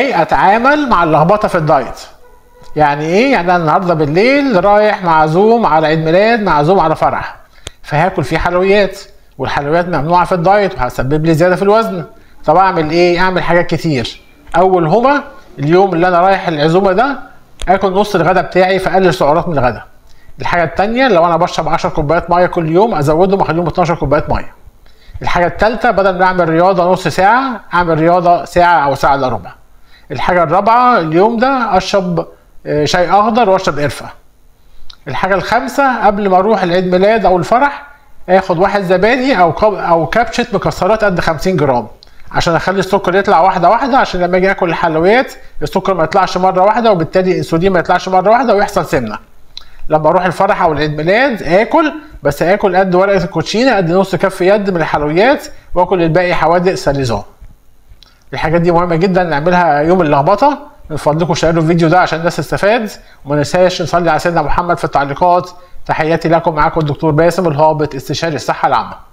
ايه اتعامل مع اللخبطه في الدايت يعني ايه يعني انا النهارده بالليل رايح معزوم على عيد ميلاد معزوم على فرح فهاكل فيه حلويات والحلويات ممنوعه في الدايت وهتسبب لي زياده في الوزن طب اعمل ايه اعمل حاجات كتير اول هما اليوم اللي انا رايح العزومه ده اكل نص الغدا بتاعي فاقلل سعرات من الغدا الحاجه التانية لو انا بشرب 10 كوبايات ميه كل يوم ازودهم واخليهم 12 كوبايه ميه الحاجه الثالثه بدل ما اعمل رياضه نص ساعه اعمل رياضه ساعه او ساعه الا ربع الحاجه الرابعه اليوم ده اشرب آه، شاي اخضر واشرب قرفه الحاجه الخامسه قبل ما اروح العيد ميلاد او الفرح اخد واحد زبادي او كب او كبشه مكسرات قد 50 جرام عشان اخلي السكر يطلع واحده واحده عشان لما اجي اكل الحلويات السكر ما يطلعش مره واحده وبالتالي الانسولين ما يطلعش مره واحده ويحصل سمنه لما اروح الفرح او العيد ميلاد اكل بس اكل قد ورقه الكوتشينه قد نص كف يد من الحلويات واكل الباقي حوادق ساليزون الحاجات دي مهمه جدا نعملها يوم اللخبطه من فضلكم شيروا الفيديو ده عشان الناس تستفاد وما ننساش نصلي على سيدنا محمد في التعليقات تحياتي لكم معاكم الدكتور باسم الهابط استشاري الصحه العامه